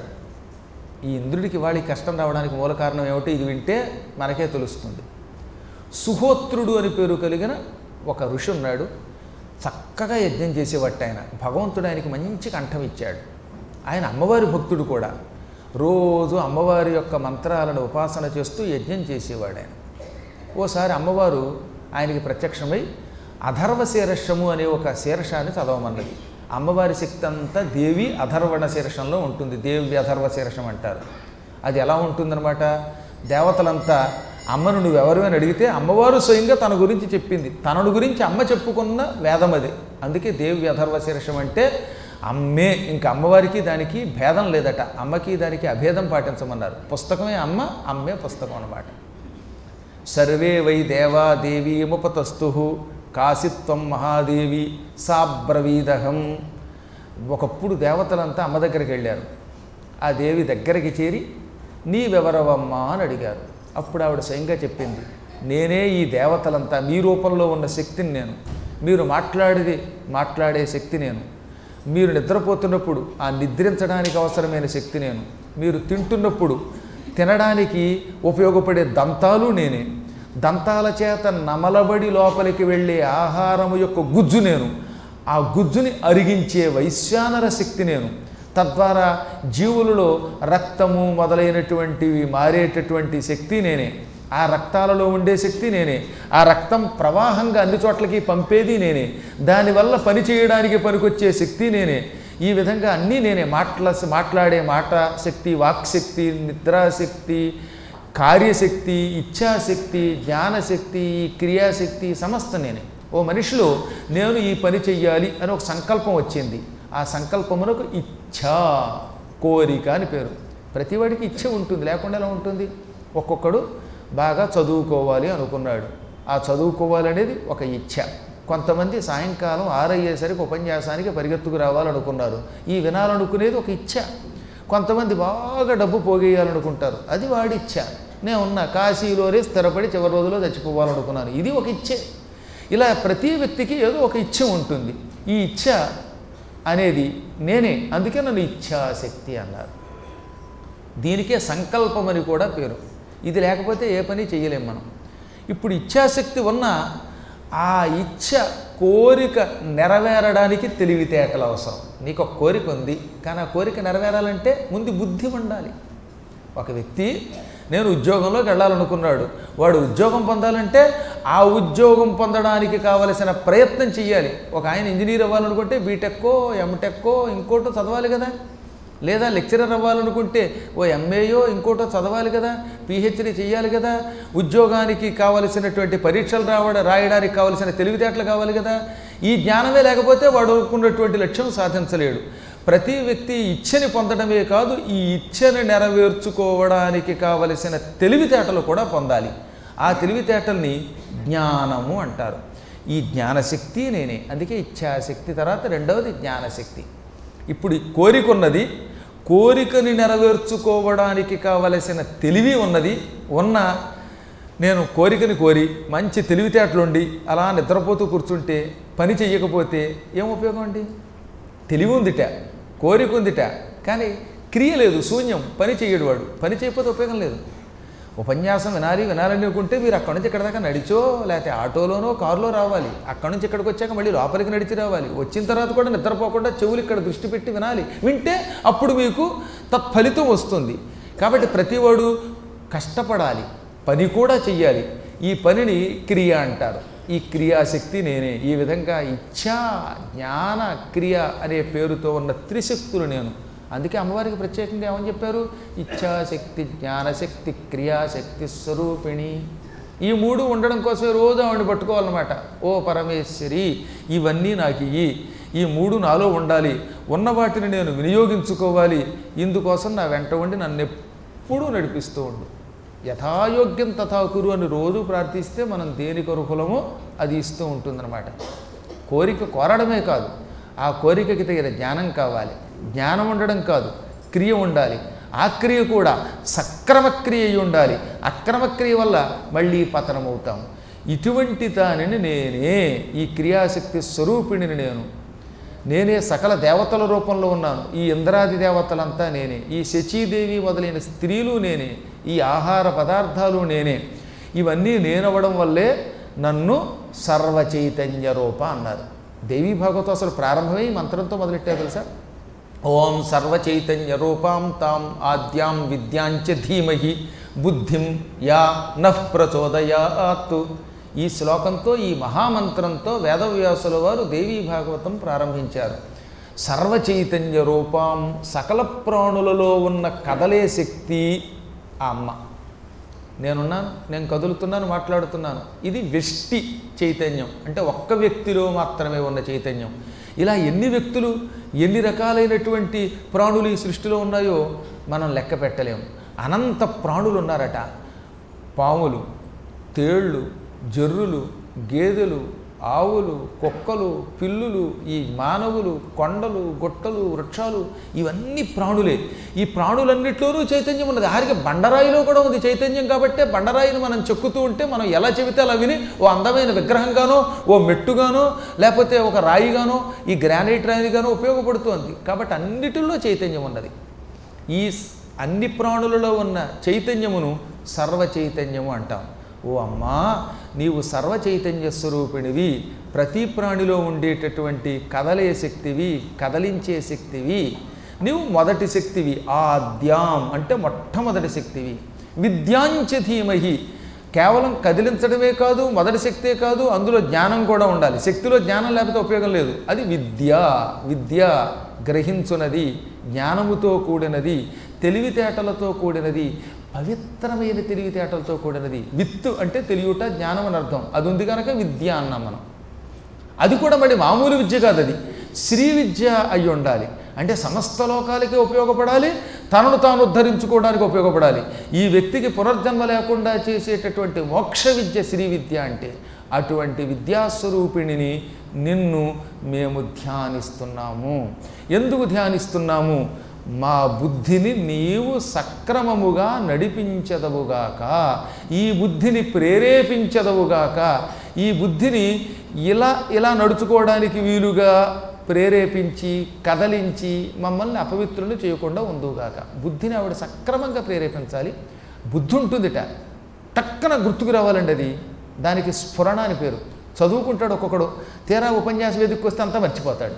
[SPEAKER 1] ఈ ఇంద్రుడికి వాళ్ళకి కష్టం రావడానికి మూల కారణం ఏమిటో ఇది వింటే మనకే తెలుస్తుంది సుహోత్రుడు అని పేరు కలిగిన ఒక ఋషి ఉన్నాడు చక్కగా యజ్ఞం చేసేవాట ఆయన భగవంతుడు ఆయనకి మంచి కంఠం ఇచ్చాడు ఆయన అమ్మవారి భక్తుడు కూడా రోజు అమ్మవారి యొక్క మంత్రాలను ఉపాసన చేస్తూ యజ్ఞం చేసేవాడు ఆయన ఓసారి అమ్మవారు ఆయనకి ప్రత్యక్షమై అధర్వ శీర్షము అనే ఒక శీర్షాన్ని చదవమన్నది అమ్మవారి శక్తి అంతా దేవి అధర్వణ శీర్షంలో ఉంటుంది దేవి అధర్వ శీర్షం అంటారు అది ఎలా ఉంటుందన్నమాట దేవతలంతా అమ్మను నువ్వు ఎవరు అని అడిగితే అమ్మవారు స్వయంగా తన గురించి చెప్పింది తనను గురించి అమ్మ చెప్పుకున్న వేదం అది అందుకే దేవి అధర్వ శీర్షం అంటే అమ్మే ఇంకా అమ్మవారికి దానికి భేదం లేదట అమ్మకి దానికి అభేదం పాటించమన్నారు పుస్తకమే అమ్మ అమ్మే పుస్తకం అన్నమాట సర్వే వై దేవా దేవీముపతస్తు కాశిత్వం మహాదేవి సాబ్రవీదహం ఒకప్పుడు దేవతలంతా అమ్మ దగ్గరికి వెళ్ళారు ఆ దేవి దగ్గరికి చేరి నీవెవరవమ్మా అని అడిగారు అప్పుడు ఆవిడ స్వయంగా చెప్పింది నేనే ఈ దేవతలంతా మీ రూపంలో ఉన్న శక్తిని నేను మీరు మాట్లాడేది మాట్లాడే శక్తి నేను మీరు నిద్రపోతున్నప్పుడు ఆ నిద్రించడానికి అవసరమైన శక్తి నేను మీరు తింటున్నప్పుడు తినడానికి ఉపయోగపడే దంతాలు నేనే దంతాల చేత నమలబడి లోపలికి వెళ్ళే ఆహారము యొక్క గుజ్జు నేను ఆ గుజ్జుని అరిగించే వైశ్వానర శక్తి నేను తద్వారా జీవులలో రక్తము మొదలైనటువంటివి మారేటటువంటి శక్తి నేనే ఆ రక్తాలలో ఉండే శక్తి నేనే ఆ రక్తం ప్రవాహంగా అన్ని చోట్లకి పంపేది నేనే దానివల్ల పని చేయడానికి పనికొచ్చే శక్తి నేనే ఈ విధంగా అన్నీ నేనే మాట్లా మాట్లాడే మాట శక్తి వాక్శక్తి నిద్రాశక్తి కార్యశక్తి ఇచ్ఛాశక్తి జ్ఞానశక్తి క్రియాశక్తి సమస్త నేనే ఓ మనిషిలో నేను ఈ పని చెయ్యాలి అని ఒక సంకల్పం వచ్చింది ఆ సంకల్పమునకు ఇచ్ఛ కోరిక అని పేరు ప్రతివాడికి ఇచ్చ ఉంటుంది లేకుండా ఎలా ఉంటుంది ఒక్కొక్కడు బాగా చదువుకోవాలి అనుకున్నాడు ఆ చదువుకోవాలి అనేది ఒక ఇచ్ఛ కొంతమంది సాయంకాలం ఆరయ్యేసరికి ఉపన్యాసానికి పరిగెత్తుకు రావాలనుకున్నారు ఈ వినాలనుకునేది ఒక ఇచ్ఛ కొంతమంది బాగా డబ్బు పోగేయాలనుకుంటారు అది వాడి ఇచ్ఛ నేను ఉన్న కాశీలోనే స్థిరపడి చివరి రోజులో చచ్చిపోవాలనుకున్నాను ఇది ఒక ఇచ్చే ఇలా ప్రతి వ్యక్తికి ఏదో ఒక ఇచ్చ ఉంటుంది ఈ ఇచ్చ అనేది నేనే అందుకే నన్ను ఇచ్ఛాశక్తి అన్నారు దీనికే సంకల్పం అని కూడా పేరు ఇది లేకపోతే ఏ పని చేయలేం మనం ఇప్పుడు ఇచ్ఛాశక్తి ఉన్న ఆ ఇచ్ఛ కోరిక నెరవేరడానికి తెలివితేటలు అవసరం నీకు ఒక కోరిక ఉంది కానీ ఆ కోరిక నెరవేరాలంటే ముందు బుద్ధి ఉండాలి ఒక వ్యక్తి నేను ఉద్యోగంలోకి వెళ్ళాలనుకున్నాడు వాడు ఉద్యోగం పొందాలంటే ఆ ఉద్యోగం పొందడానికి కావలసిన ప్రయత్నం చేయాలి ఒక ఆయన ఇంజనీర్ అవ్వాలనుకుంటే బీటెక్కో ఎంటెక్కో ఇంకోటో చదవాలి కదా లేదా లెక్చరర్ అవ్వాలనుకుంటే ఓ ఎంఏయో ఇంకోటో చదవాలి కదా పిహెచ్డి చేయాలి కదా ఉద్యోగానికి కావలసినటువంటి పరీక్షలు రావడం రాయడానికి కావలసిన తెలివితేటలు కావాలి కదా ఈ జ్ఞానమే లేకపోతే వాడు అనుకున్నటువంటి లక్ష్యం సాధించలేడు ప్రతి వ్యక్తి ఇచ్చని పొందడమే కాదు ఈ ఇచ్చని నెరవేర్చుకోవడానికి కావలసిన తెలివితేటలు కూడా పొందాలి ఆ తెలివితేటల్ని జ్ఞానము అంటారు ఈ జ్ఞానశక్తి నేనే అందుకే ఇచ్ఛాశక్తి తర్వాత రెండవది జ్ఞానశక్తి ఇప్పుడు ఈ కోరిక ఉన్నది కోరికని నెరవేర్చుకోవడానికి కావలసిన తెలివి ఉన్నది ఉన్న నేను కోరికని కోరి మంచి తెలివితేటలుండి అలా నిద్రపోతూ కూర్చుంటే పని చెయ్యకపోతే ఏం ఉపయోగం అండి తెలివి ఉందిట కోరిక ఉందిట కానీ క్రియ లేదు శూన్యం పని చెయ్యడు వాడు పని చేయకపోతే ఉపయోగం లేదు ఉపన్యాసం వినాలి వినాలని అనుకుంటే మీరు అక్కడి నుంచి ఇక్కడ దాకా నడిచో లేకపోతే ఆటోలోనో కారులో రావాలి అక్కడి నుంచి ఇక్కడికి వచ్చాక మళ్ళీ లోపలికి నడిచి రావాలి వచ్చిన తర్వాత కూడా నిద్రపోకుండా చెవులు ఇక్కడ దృష్టి పెట్టి వినాలి వింటే అప్పుడు మీకు తత్ఫలితం వస్తుంది కాబట్టి ప్రతివాడు కష్టపడాలి పని కూడా చెయ్యాలి ఈ పనిని క్రియ అంటారు ఈ క్రియాశక్తి నేనే ఈ విధంగా ఇచ్ఛా జ్ఞాన క్రియ అనే పేరుతో ఉన్న త్రిశక్తులు నేను అందుకే అమ్మవారికి ప్రత్యేకంగా ఏమని చెప్పారు ఇచ్ఛాశక్తి జ్ఞానశక్తి క్రియాశక్తి స్వరూపిణి ఈ మూడు ఉండడం కోసమే రోజు ఆవిడ పట్టుకోవాలన్నమాట ఓ పరమేశ్వరి ఇవన్నీ నాకు ఇయ్యి ఈ మూడు నాలో ఉండాలి ఉన్న వాటిని నేను వినియోగించుకోవాలి ఇందుకోసం నా వెంట ఉండి నన్ను ఎప్పుడూ నడిపిస్తూ ఉండు యథాయోగ్యం తథా కురు అని రోజు ప్రార్థిస్తే మనం దేనికి అర్హులమో అది ఇస్తూ ఉంటుందన్నమాట కోరిక కోరడమే కాదు ఆ కోరికకి తగిన జ్ఞానం కావాలి జ్ఞానం ఉండడం కాదు క్రియ ఉండాలి ఆ క్రియ కూడా సక్రమ క్రియ అయి ఉండాలి అక్రమ క్రియ వల్ల మళ్ళీ పతనమవుతాం ఇటువంటి దానిని నేనే ఈ క్రియాశక్తి స్వరూపిణిని నేను నేనే సకల దేవతల రూపంలో ఉన్నాను ఈ ఇంద్రాది దేవతలంతా నేనే ఈ శచీదేవి మొదలైన స్త్రీలు నేనే ఈ ఆహార పదార్థాలు నేనే ఇవన్నీ నేనవ్వడం వల్లే నన్ను సర్వ చైతన్య రూప అన్నారు దేవీ భాగవతం అసలు ప్రారంభమే ఈ మంత్రంతో మొదలెట్టారు తెలుసా ఓం సర్వ చైతన్య రూపాం తాం ఆద్యాం విద్యాంచ ధీమహి బుద్ధిం యా నః ప్రచోదయాత్ ఈ శ్లోకంతో ఈ మహామంత్రంతో వేదవ్యాసుల వారు దేవీ భాగవతం ప్రారంభించారు సర్వ చైతన్య రూపం సకల ప్రాణులలో ఉన్న కదలే శక్తి ఆ అమ్మ నేనున్నాను నేను కదులుతున్నాను మాట్లాడుతున్నాను ఇది వ్యష్టి చైతన్యం అంటే ఒక్క వ్యక్తిలో మాత్రమే ఉన్న చైతన్యం ఇలా ఎన్ని వ్యక్తులు ఎన్ని రకాలైనటువంటి ప్రాణులు ఈ సృష్టిలో ఉన్నాయో మనం లెక్క పెట్టలేము అనంత ప్రాణులు ఉన్నారట పాములు తేళ్ళు జర్రులు గేదెలు ఆవులు కుక్కలు పిల్లులు ఈ మానవులు కొండలు గుట్టలు వృక్షాలు ఇవన్నీ ప్రాణులే ఈ ప్రాణులన్నిట్లోనూ చైతన్యం ఉన్నది ఆఖరికి బండరాయిలో కూడా ఉంది చైతన్యం కాబట్టే బండరాయిని మనం చెక్కుతూ ఉంటే మనం ఎలా చెబితే అలా విని ఓ అందమైన విగ్రహంగానో ఓ మెట్టుగానో లేకపోతే ఒక రాయిగానో ఈ గ్రానైట్ రాయిగానో ఉపయోగపడుతోంది కాబట్టి అన్నిటిలో చైతన్యం ఉన్నది ఈ స్- అన్ని ప్రాణులలో ఉన్న చైతన్యమును సర్వ చైతన్యము అంటాం ఓ అమ్మా నీవు సర్వ చైతన్య స్వరూపిణివి ప్రతి ప్రాణిలో ఉండేటటువంటి కదలే శక్తివి కదలించే శక్తివి నీవు మొదటి శక్తివి ఆద్యాం అంటే మొట్టమొదటి శక్తివి విద్యాంచ ధీమహి కేవలం కదిలించడమే కాదు మొదటి శక్తే కాదు అందులో జ్ఞానం కూడా ఉండాలి శక్తిలో జ్ఞానం లేకపోతే ఉపయోగం లేదు అది విద్య విద్య గ్రహించునది జ్ఞానముతో కూడినది తెలివితేటలతో కూడినది పవిత్రమైన తెలివితేటలతో కూడినది విత్తు అంటే తెలియట జ్ఞానం అని అర్థం అది ఉంది కనుక విద్య అన్నాం మనం అది కూడా మరి మామూలు విద్య కాదు అది శ్రీ విద్య అయి ఉండాలి అంటే సమస్త లోకాలకి ఉపయోగపడాలి తనను తాను ఉద్ధరించుకోవడానికి ఉపయోగపడాలి ఈ వ్యక్తికి పునర్జన్మ లేకుండా చేసేటటువంటి మోక్ష విద్య శ్రీ విద్య అంటే అటువంటి విద్యాస్వరూపిణిని నిన్ను మేము ధ్యానిస్తున్నాము ఎందుకు ధ్యానిస్తున్నాము మా బుద్ధిని నీవు సక్రమముగా నడిపించదవుగాక ఈ బుద్ధిని ప్రేరేపించదవుగాక ఈ బుద్ధిని ఇలా ఇలా నడుచుకోవడానికి వీలుగా ప్రేరేపించి కదలించి మమ్మల్ని అపవిత్రులు చేయకుండా ఉందుగాక బుద్ధిని ఆవిడ సక్రమంగా ప్రేరేపించాలి బుద్ధి ఉంటుందిట టక్కన గుర్తుకు రావాలండి అది దానికి స్ఫురణ అని పేరు చదువుకుంటాడు ఒక్కొక్కడు తీరా ఉపన్యాస వేదికకి వస్తే అంతా మర్చిపోతాడు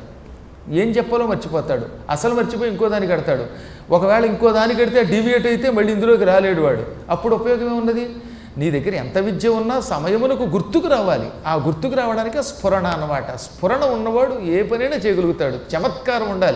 [SPEAKER 1] ఏం చెప్పాలో మర్చిపోతాడు అసలు మర్చిపోయి ఇంకో దానికి కడతాడు ఒకవేళ ఇంకో దానికి కడితే డివియేట్ అయితే మళ్ళీ ఇందులోకి రాలేడు వాడు అప్పుడు ఉపయోగం ఉన్నది నీ దగ్గర ఎంత విద్య ఉన్నా సమయమునకు గుర్తుకు రావాలి ఆ గుర్తుకు రావడానికి స్ఫురణ అన్నమాట స్ఫురణ ఉన్నవాడు ఏ పనైనా చేయగలుగుతాడు చమత్కారం ఉండాలి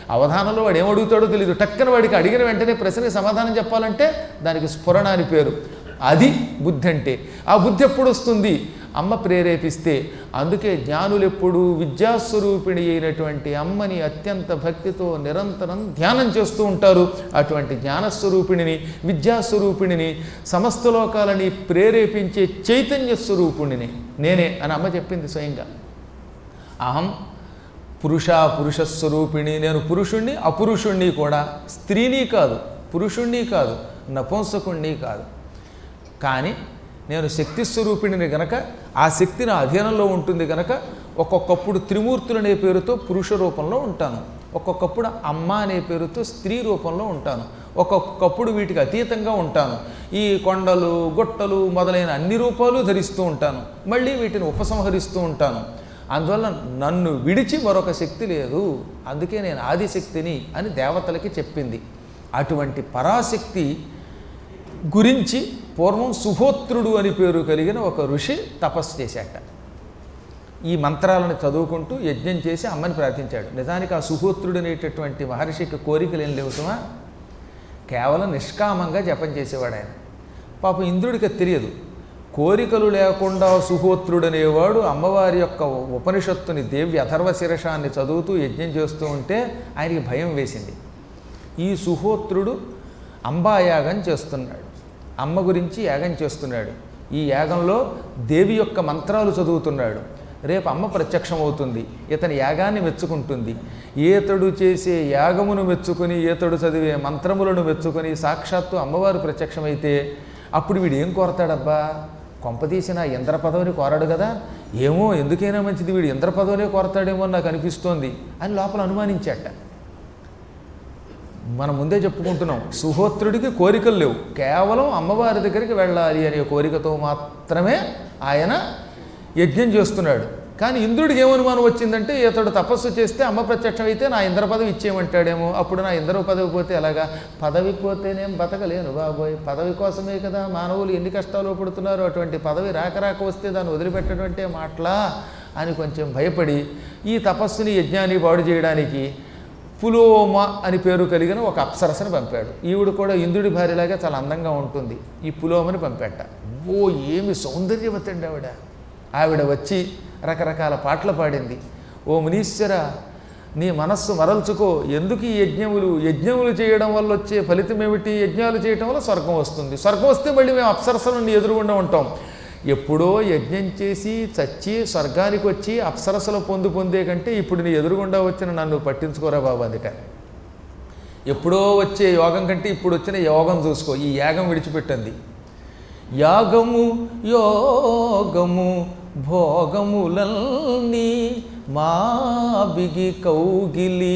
[SPEAKER 1] అవధానంలో వాడు ఏమడుగుతాడో తెలియదు టక్కన వాడికి అడిగిన వెంటనే ప్రశ్నకి సమాధానం చెప్పాలంటే దానికి స్ఫురణ అని పేరు అది బుద్ధి అంటే ఆ బుద్ధి ఎప్పుడు వస్తుంది అమ్మ ప్రేరేపిస్తే అందుకే జ్ఞానులు ఎప్పుడు విద్యాస్వరూపిణి అయినటువంటి అమ్మని అత్యంత భక్తితో నిరంతరం ధ్యానం చేస్తూ ఉంటారు అటువంటి జ్ఞానస్వరూపిణిని విద్యాస్వరూపిణిని సమస్త లోకాలని ప్రేరేపించే చైతన్య స్వరూపుణిని నేనే అని అమ్మ చెప్పింది స్వయంగా అహం పురుష పురుషస్వరూపిణి నేను పురుషుణ్ణి అపురుషుణ్ణి కూడా స్త్రీని కాదు పురుషుణ్ణి కాదు నపుంసకుణ్ణి కాదు కానీ నేను శక్తి స్వరూపిణిని గనక ఆ శక్తి నా అధీనంలో ఉంటుంది గనక ఒక్కొక్కప్పుడు త్రిమూర్తులు అనే పేరుతో పురుష రూపంలో ఉంటాను ఒక్కొక్కప్పుడు అమ్మ అనే పేరుతో స్త్రీ రూపంలో ఉంటాను ఒక్కొక్కప్పుడు వీటికి అతీతంగా ఉంటాను ఈ కొండలు గొట్టలు మొదలైన అన్ని రూపాలు ధరిస్తూ ఉంటాను మళ్ళీ వీటిని ఉపసంహరిస్తూ ఉంటాను అందువల్ల నన్ను విడిచి మరొక శక్తి లేదు అందుకే నేను ఆదిశక్తిని అని దేవతలకి చెప్పింది అటువంటి పరాశక్తి గురించి పూర్వం సుహోత్రుడు అని పేరు కలిగిన ఒక ఋషి తపస్సు చేశాట ఈ మంత్రాలను చదువుకుంటూ యజ్ఞం చేసి అమ్మని ప్రార్థించాడు నిజానికి ఆ సుహోత్రుడు అనేటటువంటి మహర్షికి కోరికలు ఏం లేవుతుమా కేవలం నిష్కామంగా జపం చేసేవాడు ఆయన పాపం ఇంద్రుడికి అది తెలియదు కోరికలు లేకుండా సుహోత్రుడు అనేవాడు అమ్మవారి యొక్క ఉపనిషత్తుని దేవి అథర్వ శిరషాన్ని చదువుతూ యజ్ఞం చేస్తూ ఉంటే ఆయనకి భయం వేసింది ఈ సుహోత్రుడు అంబాయాగం చేస్తున్నాడు అమ్మ గురించి యాగం చేస్తున్నాడు ఈ యాగంలో దేవి యొక్క మంత్రాలు చదువుతున్నాడు రేపు అమ్మ ప్రత్యక్షమవుతుంది ఇతని యాగాన్ని మెచ్చుకుంటుంది ఈతడు చేసే యాగమును మెచ్చుకొని ఈతడు చదివే మంత్రములను మెచ్చుకొని సాక్షాత్తు అమ్మవారు ప్రత్యక్షమైతే అప్పుడు వీడు ఏం కోరతాడబ్బా కొంపతీసిన ఇంద్ర పదవిని కోరాడు కదా ఏమో ఎందుకైనా మంచిది వీడు ఇంద్ర పదవినే కోరతాడేమో అని నాకు అనిపిస్తోంది అని లోపల అనుమానించాట మనం ముందే చెప్పుకుంటున్నాం సుహోత్రుడికి కోరికలు లేవు కేవలం అమ్మవారి దగ్గరికి వెళ్ళాలి అనే కోరికతో మాత్రమే ఆయన యజ్ఞం చేస్తున్నాడు కానీ ఇంద్రుడికి ఏమనుమానం వచ్చిందంటే ఇతడు తపస్సు చేస్తే అమ్మ ప్రత్యక్షం అయితే నా ఇంద్ర పదవి ఇచ్చేయమంటాడేమో అప్పుడు నా ఇంద్ర పదవి పోతే ఎలాగా పదవి పోతేనేం బతకలేను బాబోయ్ పదవి కోసమే కదా మానవులు ఎన్ని కష్టాలు పడుతున్నారు అటువంటి పదవి రాక రాక వస్తే దాన్ని వదిలిపెట్టడం అంటే మాటలా అని కొంచెం భయపడి ఈ తపస్సుని యజ్ఞాన్ని పాడు చేయడానికి పులోమ అని పేరు కలిగిన ఒక అప్సరసను పంపాడు ఈవిడ కూడా ఇంద్రుడి భార్యలాగా చాలా అందంగా ఉంటుంది ఈ పులోమని పంపాట ఓ ఏమి సౌందర్యవతి అండి ఆవిడ ఆవిడ వచ్చి రకరకాల పాటలు పాడింది ఓ మునీశ్వర నీ మనస్సు మరల్చుకో ఎందుకు ఈ యజ్ఞములు యజ్ఞములు చేయడం వల్ల వచ్చే ఫలితం ఏమిటి యజ్ఞాలు చేయడం వల్ల స్వర్గం వస్తుంది స్వర్గం వస్తే మళ్ళీ మేము అప్సరసల నుండి ఎదురుగుండా ఉంటాం ఎప్పుడో యజ్ఞం చేసి చచ్చి స్వర్గానికి వచ్చి అప్సరసలు పొందు పొందే కంటే ఇప్పుడు నీ ఎదురుగుండా వచ్చిన నన్ను పట్టించుకోరా బాబు అందుట ఎప్పుడో వచ్చే యోగం కంటే ఇప్పుడు వచ్చిన యోగం చూసుకో ఈ యాగం విడిచిపెట్టింది యాగము యోగము భోగములన్నీ మా బిగి కౌగిలి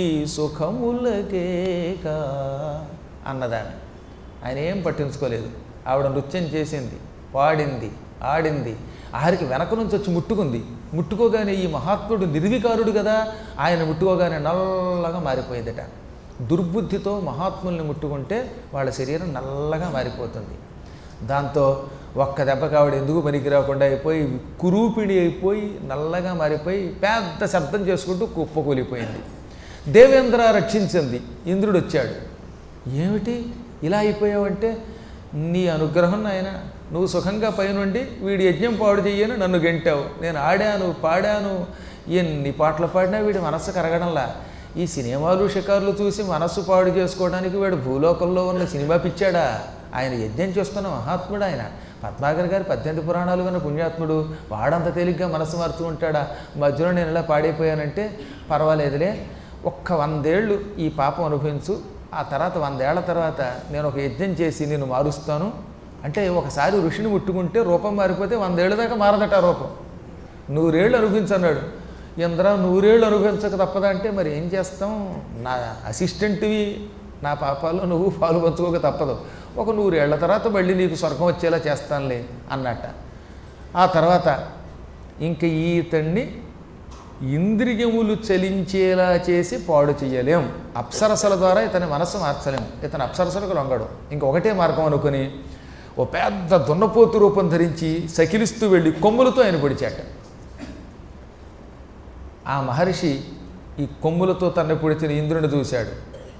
[SPEAKER 1] సుఖములకేక అన్నదాన్ని ఆయన ఏం పట్టించుకోలేదు ఆవిడ నృత్యం చేసింది పాడింది ఆడింది ఆఖరికి వెనక నుంచి వచ్చి ముట్టుకుంది ముట్టుకోగానే ఈ మహాత్ముడు నిర్వికారుడు కదా ఆయన ముట్టుకోగానే నల్లగా మారిపోయిందట దుర్బుద్ధితో మహాత్ముల్ని ముట్టుకుంటే వాళ్ళ శరీరం నల్లగా మారిపోతుంది దాంతో ఒక్క దెబ్బకి ఆవిడ ఎందుకు పనికి రాకుండా అయిపోయి కురూపిణి అయిపోయి నల్లగా మారిపోయి పెద్ద శబ్దం చేసుకుంటూ కుప్పకూలిపోయింది దేవేంద్ర రక్షించింది ఇంద్రుడు వచ్చాడు ఏమిటి ఇలా అయిపోయావంటే నీ అనుగ్రహం ఆయన నువ్వు సుఖంగా పైనుండి వీడి యజ్ఞం పాడు చెయ్యను నన్ను గెంటావు నేను ఆడాను పాడాను ఎన్ని పాటలు పాడినా వీడి మనస్సు కరగడంలా ఈ సినిమాలు షికారులు చూసి మనస్సు పాడు చేసుకోవడానికి వీడు భూలోకంలో ఉన్న సినిమా పిచ్చాడా ఆయన యజ్ఞం చేస్తున్న మహాత్ముడు ఆయన పద్మాకర్ గారి పద్దెనిమిది పురాణాలు విన్న పుణ్యాత్ముడు వాడంత తేలిగ్గా మనసు మారుతూ ఉంటాడా మధ్యలో నేను ఇలా పాడైపోయానంటే పర్వాలేదులే ఒక్క వందేళ్ళు ఈ పాపం అనుభవించు ఆ తర్వాత వందేళ్ల తర్వాత నేను ఒక యజ్ఞం చేసి నేను మారుస్తాను అంటే ఒకసారి ఋషిని ముట్టుకుంటే రూపం మారిపోతే వందేళ్ళ దాకా మారదట ఆ రూపం నూరేళ్ళు అనుభవించన్నాడు ఇంద్ర నూరేళ్ళు అనుభవించక తప్పదా అంటే మరి ఏం చేస్తాం నా అసిస్టెంట్వి నా పాపాల్లో నువ్వు పాలు పంచుకోక తప్పదు ఒక నూరేళ్ల తర్వాత మళ్ళీ నీకు స్వర్గం వచ్చేలా చేస్తానులే అన్నట్ట ఆ తర్వాత ఇంక ఈతన్ని ఇంద్రియములు చలించేలా చేసి పాడు చేయలేం అప్సరసల ద్వారా ఇతని మనస్సు మార్చలేం ఇతను అప్సరసలకు లొంగడు ఇంకొకటే మార్గం అనుకుని ఓ పెద్ద దున్నపోతు రూపం ధరించి సకిలిస్తూ వెళ్ళి కొమ్ములతో ఆయన పొడిచాట ఆ మహర్షి ఈ కొమ్ములతో తన్ను పొడిచిన ఇంద్రుని చూశాడు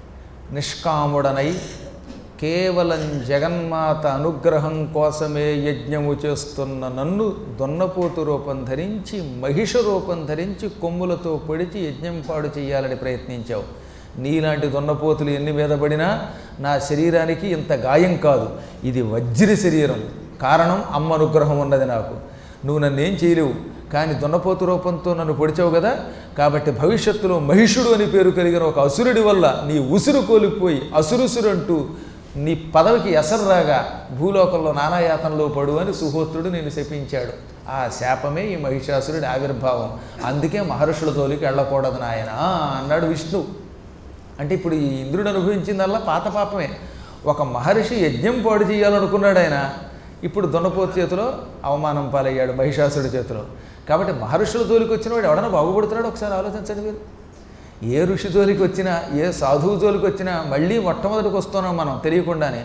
[SPEAKER 1] నిష్కాముడనై కేవలం జగన్మాత అనుగ్రహం కోసమే యజ్ఞము చేస్తున్న నన్ను దొన్నపోతు రూపం ధరించి మహిష రూపం ధరించి కొమ్ములతో పొడిచి యజ్ఞం పాడు చేయాలని ప్రయత్నించావు నీలాంటి దొన్నపోతులు ఎన్ని మీద పడినా నా శరీరానికి ఇంత గాయం కాదు ఇది వజ్ర శరీరం కారణం అమ్మ అనుగ్రహం ఉన్నది నాకు నువ్వు నన్నేం చేయలేవు కానీ దున్నపోతు రూపంతో నన్ను పొడిచావు కదా కాబట్టి భవిష్యత్తులో మహిషుడు అని పేరు కలిగిన ఒక అసురుడి వల్ల నీ ఉసురు కోల్పోయి అసురుసురు అంటూ నీ పదవికి ఎసరు రాగా భూలోకంలో నానాయాతనలో పడు అని సుహోత్రుడు నేను శపించాడు ఆ శాపమే ఈ మహిషాసురుడి ఆవిర్భావం అందుకే మహర్షుల తోలికి వెళ్ళకూడదు నాయన అన్నాడు విష్ణు అంటే ఇప్పుడు ఈ ఇంద్రుడు అనుభవించిందల్లా పాత పాపమే ఒక మహర్షి యజ్ఞం పాడు చేయాలనుకున్నాడు ఆయన ఇప్పుడు దున్నపోతు చేతిలో అవమానం పాలయ్యాడు మహిషాసుడి చేతిలో కాబట్టి మహర్షుల జోలికి వచ్చిన వాడు ఎవడన్నా బాగుపడుతున్నాడు ఒకసారి ఆలోచించండి మీరు ఏ ఋషి జోలికి వచ్చినా ఏ సాధువు జోలికి వచ్చినా మళ్ళీ మొట్టమొదటికి వస్తున్నాం మనం తెలియకుండానే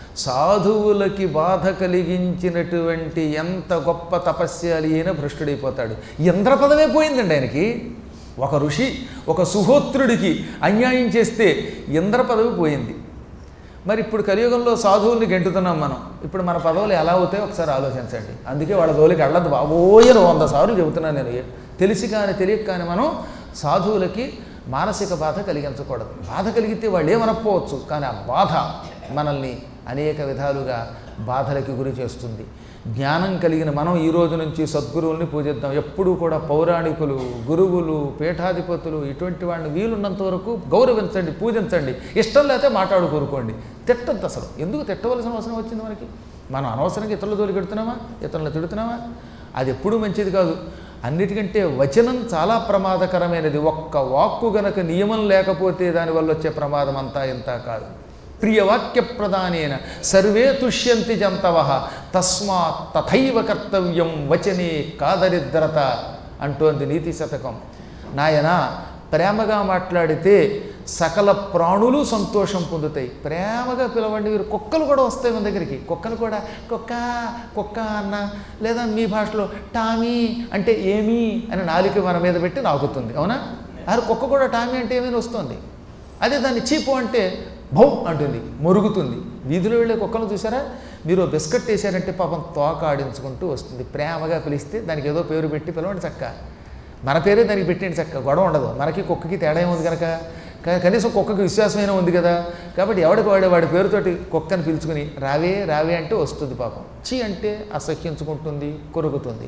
[SPEAKER 1] సాధువులకి బాధ కలిగించినటువంటి ఎంత గొప్ప తపస్యాలి అయినా భ్రష్టుడైపోతాడు ఇంద్ర పదమే పోయిందండి ఆయనకి ఒక ఋషి ఒక సుహోత్రుడికి అన్యాయం చేస్తే ఇంద్ర పదవి పోయింది మరి ఇప్పుడు కలియుగంలో సాధువుల్ని గెంటుతున్నాం మనం ఇప్పుడు మన పదవులు ఎలా అవుతాయో ఒకసారి ఆలోచించండి అందుకే వాళ్ళ జోలికి వెళ్ళదు బాబోయని వంద సార్లు చెబుతున్నాను నేను తెలిసి కానీ తెలియక కానీ మనం సాధువులకి మానసిక బాధ కలిగించకూడదు బాధ కలిగితే వాళ్ళు ఏమనకపోవచ్చు కానీ ఆ బాధ మనల్ని అనేక విధాలుగా బాధలకి గురి చేస్తుంది జ్ఞానం కలిగిన మనం ఈ రోజు నుంచి సద్గురువుల్ని పూజిద్దాం ఎప్పుడూ కూడా పౌరాణికులు గురువులు పీఠాధిపతులు ఇటువంటి వాళ్ళని వీలున్నంత వరకు గౌరవించండి పూజించండి ఇష్టం లేకపోతే మాట్లాడు కోరుకోండి తిట్టద్దు అసలు ఎందుకు తిట్టవలసిన అవసరం వచ్చింది మనకి మనం అనవసరంగా ఇతరుల జోలికి పెడుతున్నామా ఇతరులను తిడుతున్నామా అది ఎప్పుడూ మంచిది కాదు అన్నిటికంటే వచనం చాలా ప్రమాదకరమైనది ఒక్క వాక్కు గనక నియమం లేకపోతే దానివల్ల వచ్చే ప్రమాదం అంతా ఇంత కాదు ప్రియవాక్య ప్రధానేన సర్వే తుష్యంతి జంతవ తస్మాత్ తథైవ కర్తవ్యం వచనే కాదరిద్రత అంటోంది నీతి శతకం నాయన ప్రేమగా మాట్లాడితే సకల ప్రాణులు సంతోషం పొందుతాయి ప్రేమగా పిలవండి మీరు కుక్కలు కూడా వస్తాయి మన దగ్గరికి కుక్కలు కూడా కుక్క కుక్క అన్న లేదా మీ భాషలో టామీ అంటే ఏమీ అని నాలిక మన మీద పెట్టి నాకుతుంది అవునా అది కుక్క కూడా టామీ అంటే ఏమైనా వస్తుంది అదే దాన్ని చీపు అంటే భౌ అంటుంది మొరుగుతుంది వీధిలో వెళ్ళే కుక్కలు చూసారా మీరు ఓ బిస్కెట్ వేసారంటే పాపం తోక ఆడించుకుంటూ వస్తుంది ప్రేమగా పిలిస్తే దానికి ఏదో పేరు పెట్టి పిలవండి చక్క మన పేరే దానికి పెట్టండి చక్క గొడవ ఉండదు మనకి కుక్కకి తేడా ఏముంది కనుక క- కనీసం కుక్కకి విశ్వాసమైన ఉంది కదా కాబట్టి ఎవడికి వాడే వాడి పేరుతోటి కుక్కని పిలుచుకుని రావే రావే అంటే వస్తుంది పాపం చీ అంటే అసహ్యించుకుంటుంది కొరుకుతుంది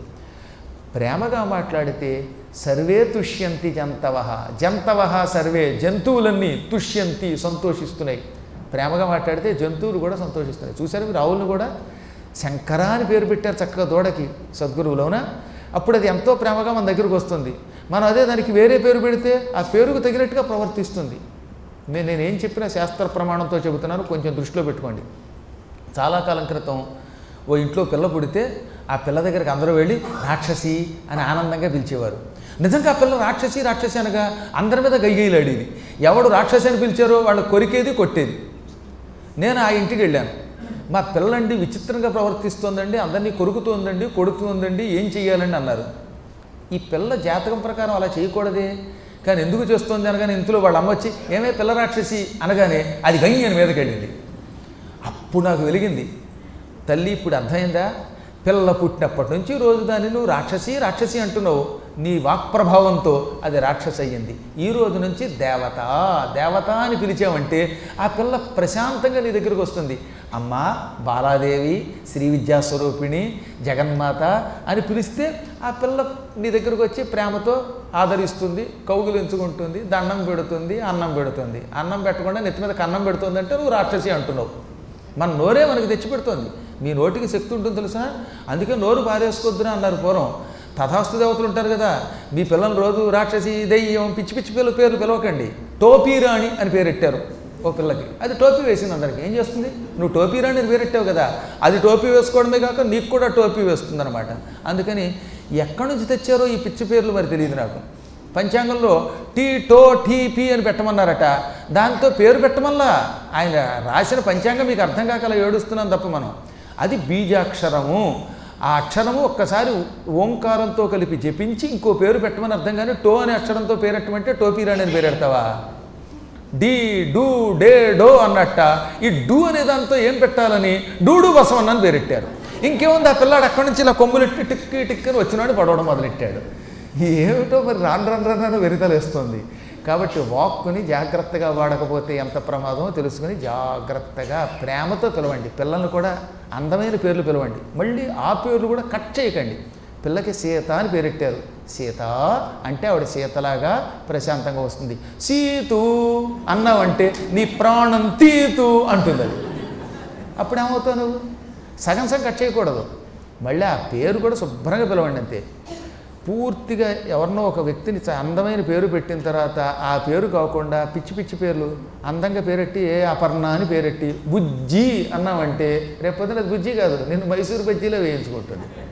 [SPEAKER 1] ప్రేమగా మాట్లాడితే సర్వే తుష్యంతి జంతవ జంతవ సర్వే జంతువులన్నీ తుష్యంతి సంతోషిస్తున్నాయి ప్రేమగా మాట్లాడితే జంతువులు కూడా సంతోషిస్తున్నాయి చూసారు మీరు ఆవులను కూడా శంకర అని పేరు పెట్టారు చక్కగా దూడకి సద్గురువులోనా అప్పుడు అది ఎంతో ప్రేమగా మన దగ్గరకు వస్తుంది మనం అదే దానికి వేరే పేరు పెడితే ఆ పేరుకు తగినట్టుగా ప్రవర్తిస్తుంది నేను నేనేం చెప్పినా శాస్త్ర ప్రమాణంతో చెబుతున్నాను కొంచెం దృష్టిలో పెట్టుకోండి చాలా కాలం క్రితం ఓ ఇంట్లో పిల్ల పుడితే ఆ పిల్ల దగ్గరికి అందరూ వెళ్ళి రాక్షసి అని ఆనందంగా పిలిచేవారు నిజంగా ఆ పిల్ల రాక్షసి రాక్షసి అనగా అందరి మీద గయ్యేలాడేది ఎవడు రాక్షసి అని పిలిచారో వాళ్ళు కొరికేది కొట్టేది నేను ఆ ఇంటికి వెళ్ళాను మా పిల్లండి విచిత్రంగా ప్రవర్తిస్తోందండి అందరినీ కొరుకుతోందండి కొడుతుందండి ఏం చెయ్యాలండి అన్నారు ఈ పిల్ల జాతకం ప్రకారం అలా చేయకూడదే కానీ ఎందుకు చేస్తోంది అనగానే ఇంట్లో వాళ్ళ అమ్మ వచ్చి ఏమే పిల్ల రాక్షసి అనగానే అది గంగి అని మీదకి వెళ్ళింది అప్పుడు నాకు వెలిగింది తల్లి ఇప్పుడు అర్థమైందా పిల్ల పుట్టినప్పటి నుంచి రోజు దాన్ని నువ్వు రాక్షసి రాక్షసి అంటున్నావు నీ వాక్ప్రభావంతో అది రాక్షసి అయ్యింది ఈ రోజు నుంచి దేవత దేవత అని పిలిచావంటే ఆ పిల్ల ప్రశాంతంగా నీ దగ్గరికి వస్తుంది అమ్మా బాలాదేవి శ్రీ విద్యాస్వరూపిణి జగన్మాత అని పిలిస్తే ఆ పిల్ల నీ దగ్గరకు వచ్చి ప్రేమతో ఆదరిస్తుంది కౌగులించుకుంటుంది దండం పెడుతుంది అన్నం పెడుతుంది అన్నం పెట్టకుండా నెత్తి మీద కన్నం పెడుతుంది అంటే నువ్వు రాక్షసి అంటున్నావు మన నోరే మనకి తెచ్చి పెడుతోంది మీ నోటికి శక్తి ఉంటుంది తెలుసా అందుకే నోరు పారేసుకోవద్దురా అన్నారు పూర్వం తథాస్తు దేవతలు ఉంటారు కదా మీ పిల్లలు రోజు రాక్షసి దెయ్యం పిచ్చి పిచ్చి పిల్ల పేర్లు పిలవకండి టోపీ రాణి అని పేరెట్టారు ఓ పిల్లకి అది టోపీ వేసింది అందరికి ఏం చేస్తుంది నువ్వు టోపీ రాణి అని పేరెట్టావు కదా అది టోపీ వేసుకోవడమే కాక నీకు కూడా టోపీ వేస్తుంది అనమాట అందుకని ఎక్కడి నుంచి తెచ్చారో ఈ పిచ్చి పేర్లు మరి తెలియదు నాకు పంచాంగంలో టీ టో టీ పీ అని పెట్టమన్నారట దాంతో పేరు పెట్టమల్లా ఆయన రాసిన పంచాంగం మీకు అర్థం కాక అలా ఏడుస్తున్నాం తప్ప మనం అది బీజాక్షరము ఆ అక్షరము ఒక్కసారి ఓంకారంతో కలిపి జపించి ఇంకో పేరు పెట్టమని అర్థం కానీ టో అనే అక్షరంతో పేరెట్టమంటే టోపీరాణి అని పేరెడతావా డి డూ డే డో అన్నట్ట ఈ డూ అనే దాంతో ఏం పెట్టాలని డూడు బసవన్న అని పేరెట్టారు ఇంకేముంది ఆ పిల్లాడు అక్కడి నుంచి ఇలా కొమ్ములెట్టి టిక్కి టిక్కని వచ్చినాడు పడవడం మొదలెట్టాడు ఏమిటో మరి రాను రాను రాను రాను వెరితలేస్తుంది కాబట్టి వాక్కుని జాగ్రత్తగా వాడకపోతే ఎంత ప్రమాదమో తెలుసుకుని జాగ్రత్తగా ప్రేమతో పిలవండి పిల్లల్ని కూడా అందమైన పేర్లు పిలవండి మళ్ళీ ఆ పేర్లు కూడా కట్ చేయకండి పిల్లకి సీత అని పేరెట్టారు సీత అంటే ఆవిడ సీతలాగా ప్రశాంతంగా వస్తుంది సీతు అన్నావంటే నీ ప్రాణం తీతు అంటుంది అది అప్పుడు ఏమవుతావు నువ్వు సగం సగం కట్ చేయకూడదు మళ్ళీ ఆ పేరు కూడా శుభ్రంగా పిలవండి అంతే పూర్తిగా ఎవరినో ఒక వ్యక్తిని చ- అందమైన పేరు పెట్టిన తర్వాత ఆ పేరు కాకుండా పిచ్చి పిచ్చి పేర్లు అందంగా పేరెట్టి ఏ అపర్ణ అని పేరెట్టి బుజ్జి అన్నామంటే రేపొద్దున అది బుజ్జి కాదు నేను మైసూరు బజ్జీలో వేయించుకుంటుంది